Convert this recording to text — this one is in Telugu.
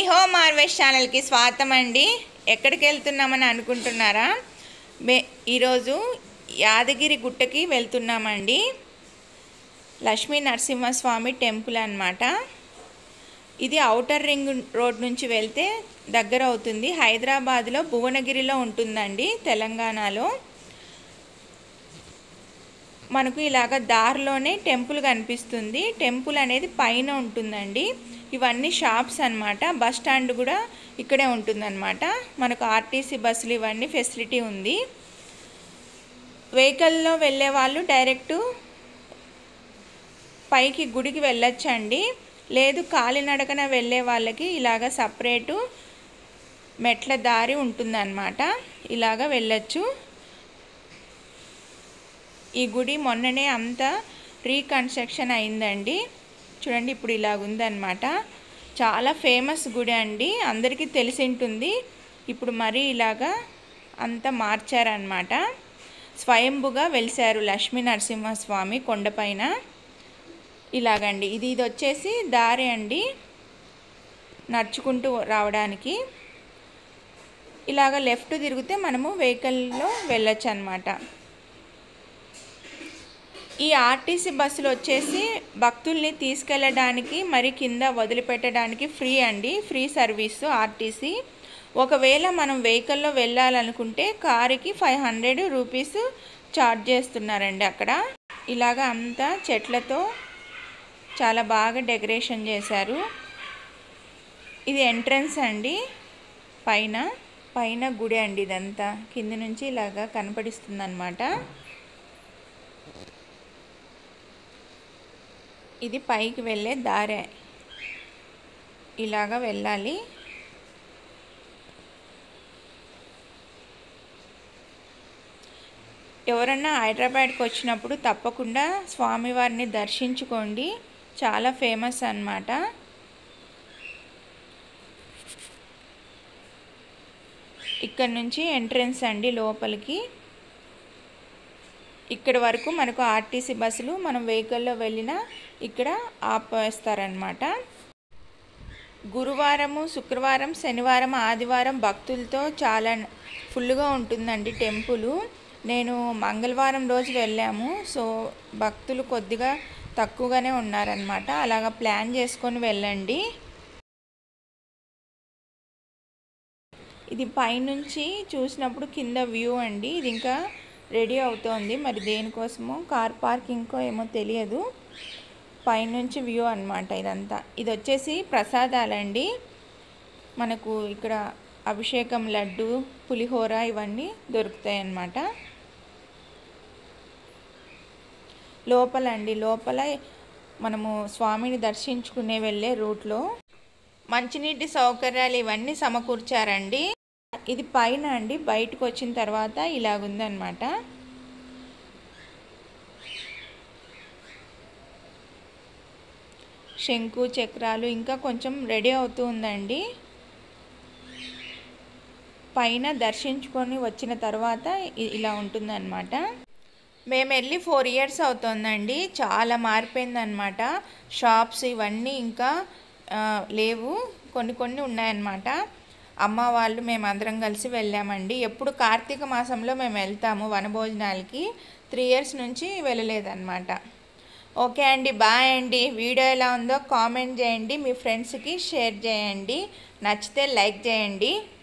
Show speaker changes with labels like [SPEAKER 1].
[SPEAKER 1] హోమ్ హార్వెస్ట్ ఛానల్కి స్వాగతం అండి ఎక్కడికి వెళ్తున్నామని అనుకుంటున్నారా మే ఈరోజు యాదగిరి గుట్టకి వెళ్తున్నామండి లక్ష్మీ నరసింహస్వామి టెంపుల్ అన్నమాట ఇది ఔటర్ రింగ్ రోడ్ నుంచి వెళ్తే దగ్గర అవుతుంది హైదరాబాద్లో భువనగిరిలో ఉంటుందండి తెలంగాణలో మనకు ఇలాగ దారిలోనే టెంపుల్ కనిపిస్తుంది టెంపుల్ అనేది పైన ఉంటుందండి ఇవన్నీ షాప్స్ అన్నమాట బస్ స్టాండ్ కూడా ఇక్కడే ఉంటుందన్నమాట మనకు ఆర్టీసీ బస్సులు ఇవన్నీ ఫెసిలిటీ ఉంది వెహికల్లో వెళ్ళే వాళ్ళు డైరెక్ట్ పైకి గుడికి వెళ్ళొచ్చండి లేదు కాలినడకన వెళ్ళే వాళ్ళకి ఇలాగ సపరేటు మెట్ల దారి ఉంటుందన్నమాట ఇలాగ వెళ్ళొచ్చు ఈ గుడి మొన్ననే అంతా రీకన్స్ట్రక్షన్ అయిందండి చూడండి ఇప్పుడు ఇలాగ ఉందన్నమాట చాలా ఫేమస్ గుడి అండి అందరికీ తెలిసి ఉంటుంది ఇప్పుడు మరీ ఇలాగా అంతా మార్చారనమాట స్వయంభుగా వెలిశారు లక్ష్మీ నరసింహస్వామి కొండపైన ఇలాగండి ఇది ఇది వచ్చేసి దారి అండి నడుచుకుంటూ రావడానికి ఇలాగ లెఫ్ట్ తిరిగితే మనము వెహికల్లో వెళ్ళొచ్చు అనమాట ఈ ఆర్టీసీ బస్సులు వచ్చేసి భక్తుల్ని తీసుకెళ్ళడానికి మరి కింద వదిలిపెట్టడానికి ఫ్రీ అండి ఫ్రీ సర్వీసు ఆర్టీసీ ఒకవేళ మనం వెహికల్లో వెళ్ళాలనుకుంటే కారుకి ఫైవ్ హండ్రెడ్ రూపీస్ ఛార్జ్ చేస్తున్నారండి అక్కడ ఇలాగ అంతా చెట్లతో చాలా బాగా డెకరేషన్ చేశారు ఇది ఎంట్రన్స్ అండి పైన పైన గుడి అండి ఇదంతా కింద నుంచి ఇలాగా కనపడిస్తుంది అనమాట ఇది పైకి వెళ్ళే దారే ఇలాగా వెళ్ళాలి ఎవరన్నా హైదరాబాద్కి వచ్చినప్పుడు తప్పకుండా స్వామివారిని దర్శించుకోండి చాలా ఫేమస్ అన్నమాట ఇక్కడ నుంచి ఎంట్రన్స్ అండి లోపలికి ఇక్కడ వరకు మనకు ఆర్టీసీ బస్సులు మనం వెహికల్లో వెళ్ళినా ఇక్కడ ఆపేస్తారనమాట గురువారము శుక్రవారం శనివారం ఆదివారం భక్తులతో చాలా ఫుల్గా ఉంటుందండి టెంపుల్ నేను మంగళవారం రోజు వెళ్ళాము సో భక్తులు కొద్దిగా తక్కువగానే ఉన్నారనమాట అలాగ ప్లాన్ చేసుకొని వెళ్ళండి ఇది పైనుంచి చూసినప్పుడు కింద వ్యూ అండి ఇది ఇంకా రెడీ అవుతోంది మరి దేనికోసమో కార్ పార్కింగ్కో ఏమో తెలియదు పైనుంచి వ్యూ అనమాట ఇదంతా ఇది వచ్చేసి ప్రసాదాలండి మనకు ఇక్కడ అభిషేకం లడ్డు పులిహోర ఇవన్నీ దొరుకుతాయి అన్నమాట లోపల అండి లోపల మనము స్వామిని దర్శించుకునే వెళ్ళే రూట్లో మంచినీటి సౌకర్యాలు ఇవన్నీ సమకూర్చారండి ఇది పైన అండి బయటకు వచ్చిన తర్వాత ఇలాగుందనమాట శంకు చక్రాలు ఇంకా కొంచెం రెడీ అవుతూ ఉందండి పైన దర్శించుకొని వచ్చిన తర్వాత ఇ- ఇలా ఉంటుందన్నమాట మేము వెళ్ళి ఫోర్ ఇయర్స్ అవుతుందండి చాలా మారిపోయిందనమాట షాప్స్ ఇవన్నీ ఇంకా ఆ, లేవు కొన్ని కొన్ని ఉన్నాయన్నమాట అమ్మ వాళ్ళు మేము అందరం కలిసి వెళ్ళామండి ఎప్పుడు కార్తీక మాసంలో మేము వెళ్తాము వనభోజనాలకి త్రీ ఇయర్స్ నుంచి వెళ్ళలేదన్నమాట ఓకే అండి బాయ్ అండి వీడియో ఎలా ఉందో కామెంట్ చేయండి మీ ఫ్రెండ్స్కి షేర్ చేయండి నచ్చితే లైక్ చేయండి